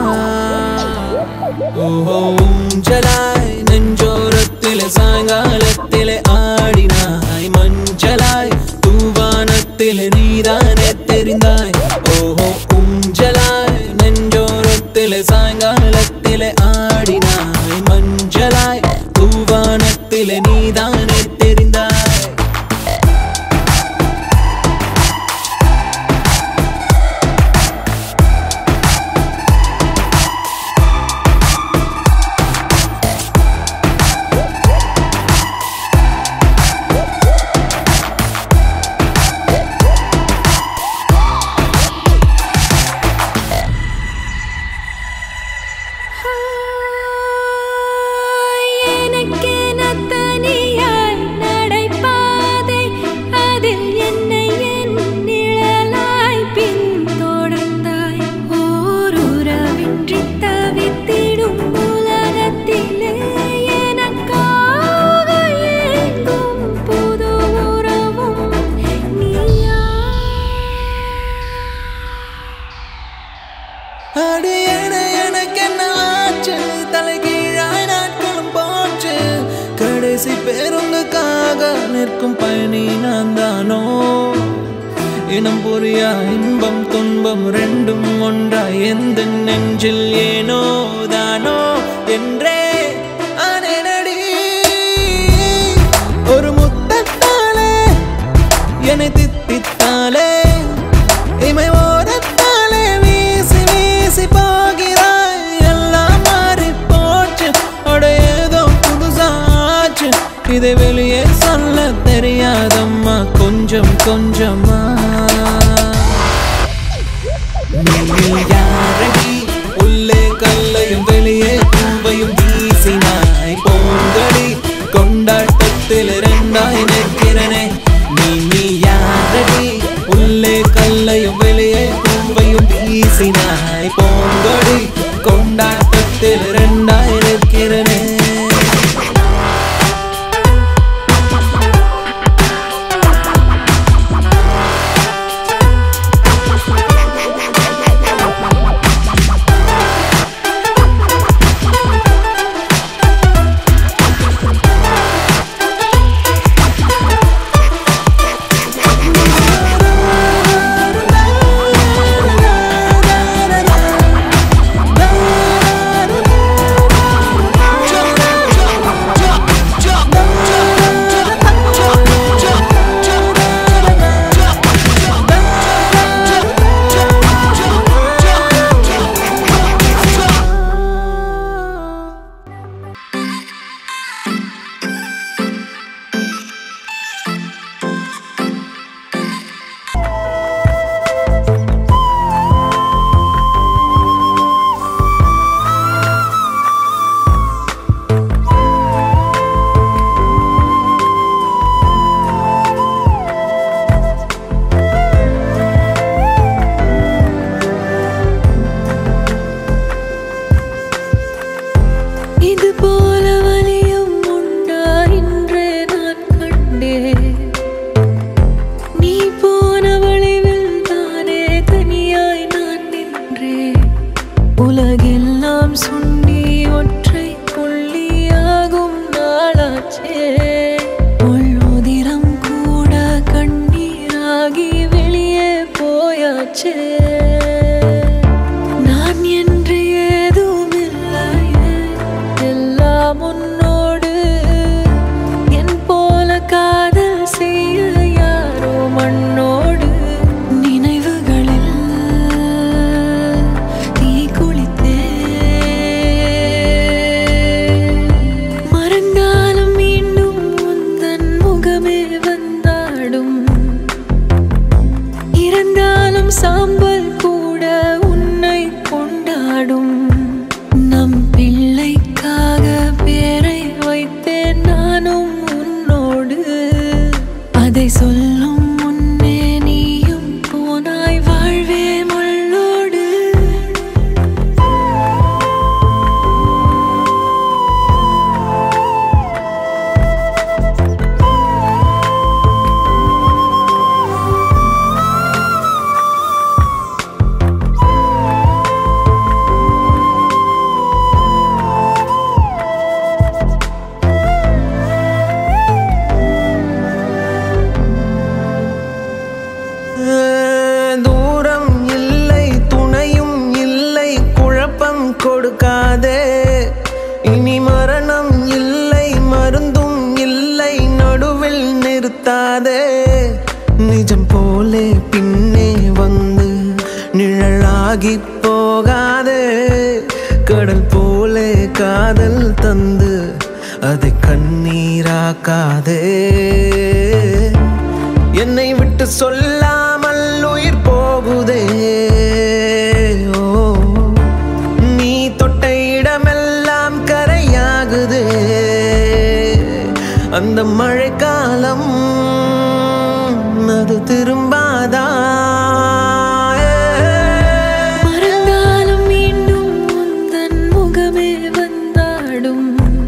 ஓஹோ ஊஞ்சலாய் நெஞ்சோரத்திலே சாயங்காலத்திலே ஆடினாய் மஞ்சளாய் தூவானத்திலே நீதானே தெரிந்தாய் ஓஹோ ஊஞ்சலாய் நெஞ்சோரத்திலே சாயங்காலத்திலே ஆடினாய் மஞ்சளாய் தூவானத்திலே நீதானே தெரிந்தாய் எனக்கென தனியாய் நடைபாதை அதில் என்னை என் நிழலாய் பின்தொடர்ந்தாய் ஓருறவின்றி தவித்திடும் உலகத்திலே எனக்காக ஏங்கும் புது உறவும் நீயா அடி என எனக்கு என்ன ஆச்சு தலைகீழாய் நாட்களும் போச்சு கடைசி பேருந்துக்காக நிற்கும் பயணி நான் தானோ இனம் புரியா இன்பம் துன்பம் ரெண்டும் ஒன்றாய் எந்த நெஞ்சில் ஏனோ தானோ என்றே ஆனேனடி ஒரு முத்தத்தாலே என்னை தித்தித்தாலே இமை ஓரத்தாலே வீசி வீசி போகிறாய் எல்லாம் மாறி போச்சு அட ஏதோ புதுசாச்சு இதை வெளியே சொல்ல தெரியாதம்மா கொஞ்சம் கொஞ்சமா நீ யாரடி உள்ளே கல்லையும் வெளியே பூவையும் வீசினாய் போங்கடி கொண்டாட்டத்தில் இரண்டாய் நிற்கிறனே நீ நீ யாரடி உள்ளே கல்லையும் வெளியே பூவையும் வீசினாய் போங்கடி கொண்டாட்டத்தில் இரண்டாய் நிற்கிறனே ஆ நான் என்று ஏதும் இல்லையே எல்லாம் உன்னோடு என் போல காதல் செய்ய யாரோ மண்ணோடு நினைவுகளில் தீ குளித்தே மறந்தாலும் மீண்டும் உந்தன் முகமே வந்தாடும் இறந்தாலும் சாம்பல் கூட உன்னை கொண்டாடும் நம் பிள்ளைக்காக பேரை வைத்தேன் நானும் உன்னோடு அதை சொல்லும் முன்னே நீயும் போனாய் வாழ்வே முள்ளோடு தூரம் இல்லை துணையும் இல்லை குழப்பம் கொடுக்காதே இனி மரணம் இல்லை மருந்தும் இல்லை நடுவில் நிறுத்தாதே நிஜம் போலே பின்னே வந்து நிழலாகி போகாதே கடல் போலே காதல் தந்து அதை கண்ணீராக்காதே என்னை விட்டு சொல்லாமல் உயிர் போகுதே ஓ நீ தொட்ட இடமெல்லாம் கரையாகுதே அந்த மழைக்காலம் அது திரும்பாதா மறந்தாலும் மீண்டும் உந்தன் முகமே வந்தாடும்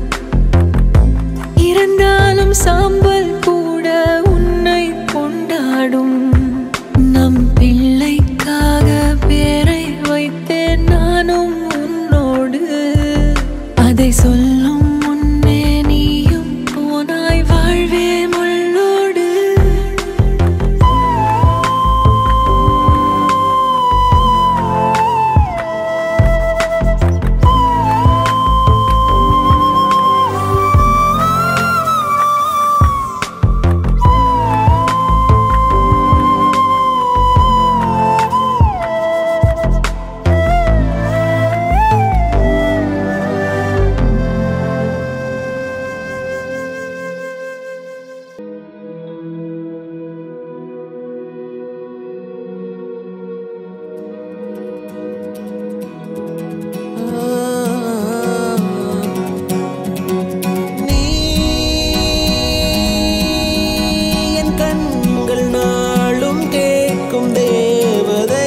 இறந்தாலும் சாம்பல் கூட உன்னை கொண்டாடும் நம் பிள்ளைக்காக பேரை வைத்தேன் நானும் உன்னோடு அதை சொல்லும் முன்னே நீயும் போனாய் வாழ்வே முள்ளோடு நீ என் கண்கள் நாளும் கேட்கும் தேவதை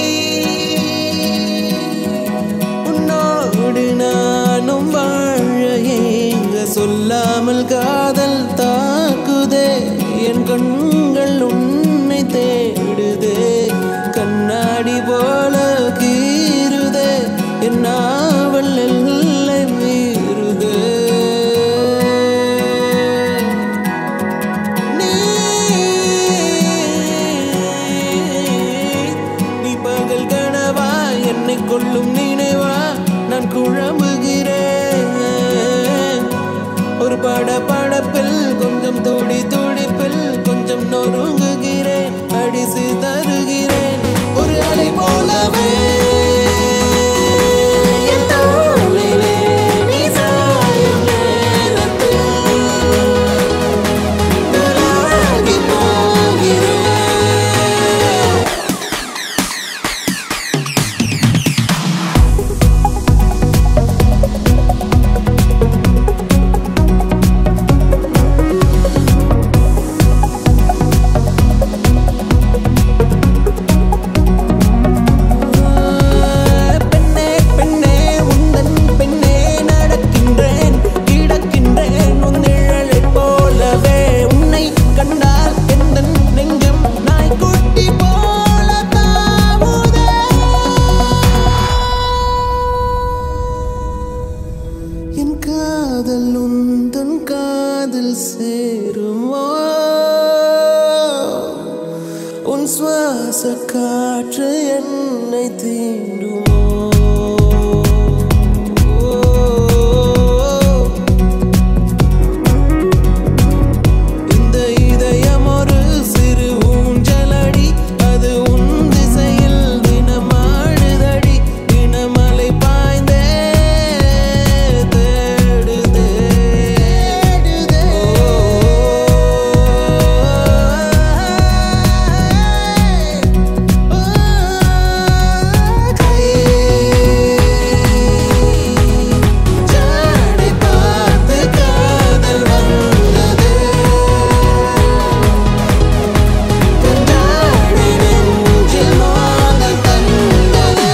உன்னோடு நானும் வாழ ஏங்க சொல்லாமல் காதல் தாக்குதே என் கண்கள் உன்னை தேடுதே கண்ணாடி போல கீறுதே என் நாவல் எல்லை மீறுதே நீ நீ பகல் கனவா என்னை கொள்ளும் நினைவா நான் குழம்புகிறேன் ஒரு பட படப்பில் கொஞ்சம் துடி துடிப்பில் கொஞ்சம் நொறுங்குகிறேன் அடிசு தருகிறேன் ஒரு அலை போலவே என் தோளிலே நீ சாயும் நேரத்தில் நானாகி போகிறேன் நீ என்னை தீண்டுமோ இந்த இதயம் ஒரு சிறு ஊஞ்சலடி அது உன் திசையில் தினமாடுதடி தினமலை பாய்ந்தே தேடுதே ஜாடை பார்த்து காதல் வந்தது கண்டாடி நெஞ்சில் மோதல் தந்தது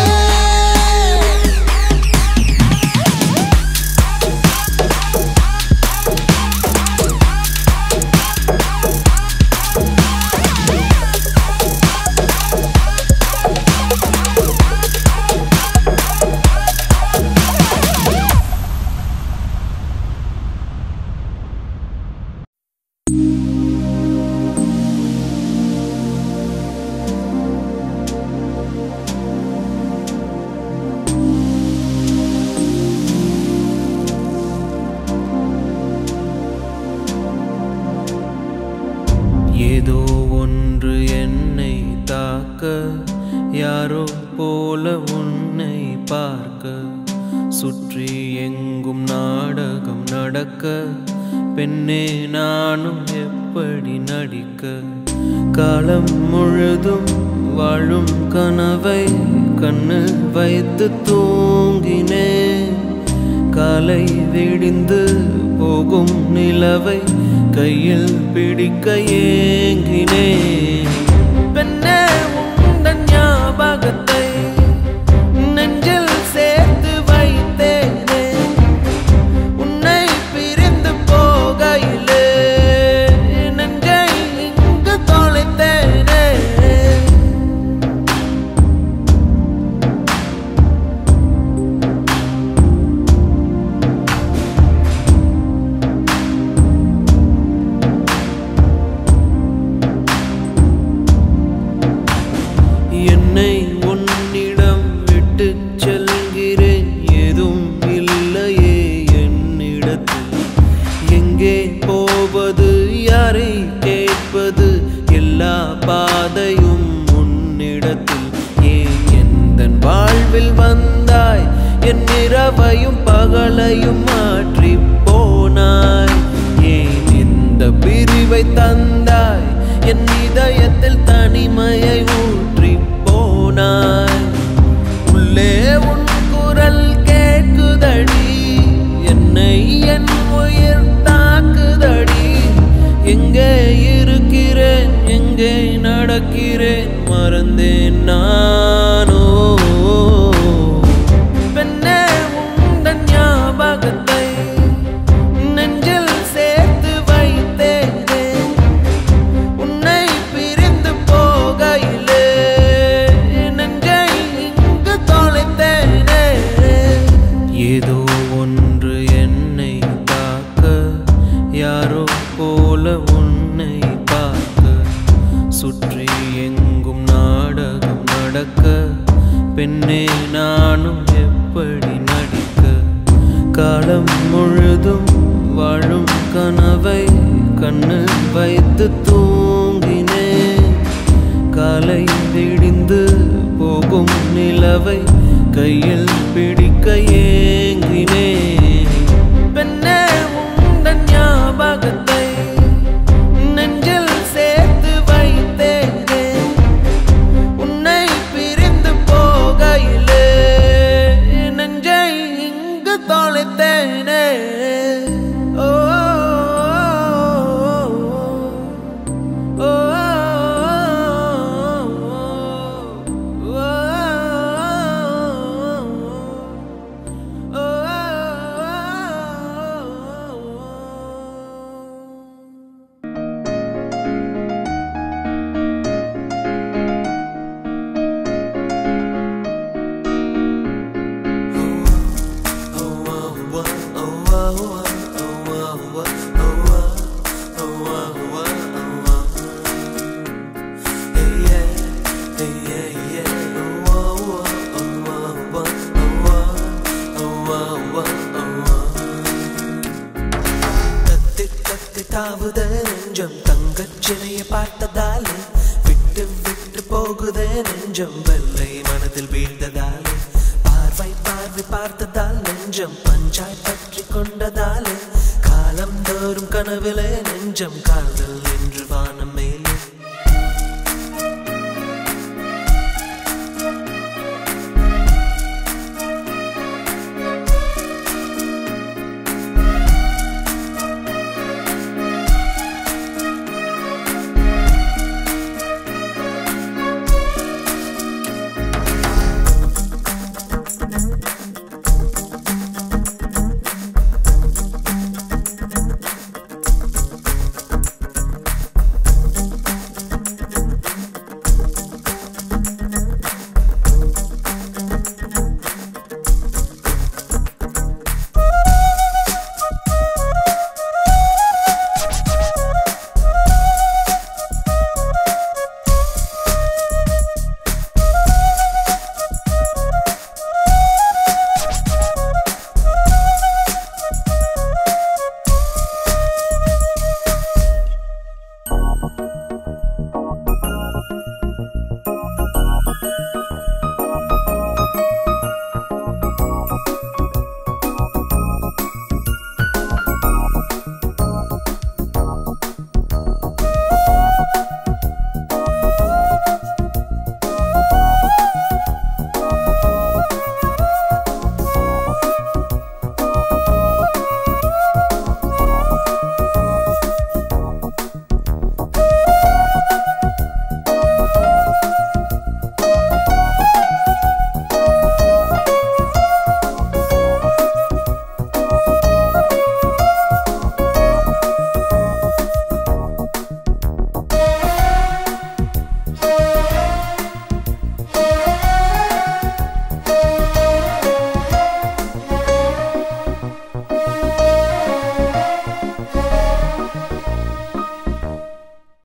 ஏதோ ஒன்று என்னை தாக்க யாரோ போல உன்னை பார்க்க சுற்றி எங்கும் நாடகம் நடக்க பெண்ணே நானும் எப்படி நடிக்க காலம் முழுதும் வாழும் கனவை கண்ணு வைத்து தூங்கினேன் காலை விடிந்து போகும் நிலவை கையில் பிடிக்க ஏங்கினேன் பெண்ணே உந்தன் ஞாபகத்தை நெஞ்சில் சேர்த்து வைத்தேனே உன்னை பிரிந்து போகையிலே நெஞ்சை இங்கு தொலைத்தேனே என்னை உன்னிடம் விட்டு செல்கிறேன் எதுவும் இல்லையே என்னிடத்தில் எங்கே போவது யாரை கேட்பது எல்லா பாதையும் உன்னிடத்தில் ஏன் எந்த வாழ்வில் வந்தாய் என் இரவையும் பகலையும் மாற்றி போனாய் ஏன் இந்த பிரிவை தந்தாய் என் இதயத்தில் தனிமையை ஊற்றி போனாய் உள்ளே உன் குரல் கேட்குதடி என்னை என் உயிர் தாக்குதடி எங்கே இருக்கிறேன் எங்கே நடக்கிறேன் மறந்தேன் நானோ பெண்ணே உந்தன் ஞாபகத்தை நெஞ்சில் சேர்த்து வைத்தேனே உன்னை பிரிந்து போகையிலே நெஞ்சை இங்கு தொலைத்தேனே ஏதோ ஒன்று என்னை தாக்க யாரோ போல உன்னை பார்க்க சுற்றி எங்கும் நாடகம் நடக்க பெண்ணே நானும் எப்படி நடிக்க காலம் முழுதும் வாழும் கனவை கண்ணு வைத்து தூங்கினேன் காலை விடிந்து போகும் நிலவை கையில் பிடிக்க ஏங்கினேன் பெண்ணே உந்தன் ஞாபகத்தை நெஞ்சில் சேர்த்து வைத்தேனே உன்னை பிரிந்து போகையிலே நெஞ்சை இங்கு தொலைத்தேனே ஓ ஓ, ஓ, ஓ, வெள்ளை மனதில் வீழ்ந்ததாலே பார்வை பார்வை பார்த்த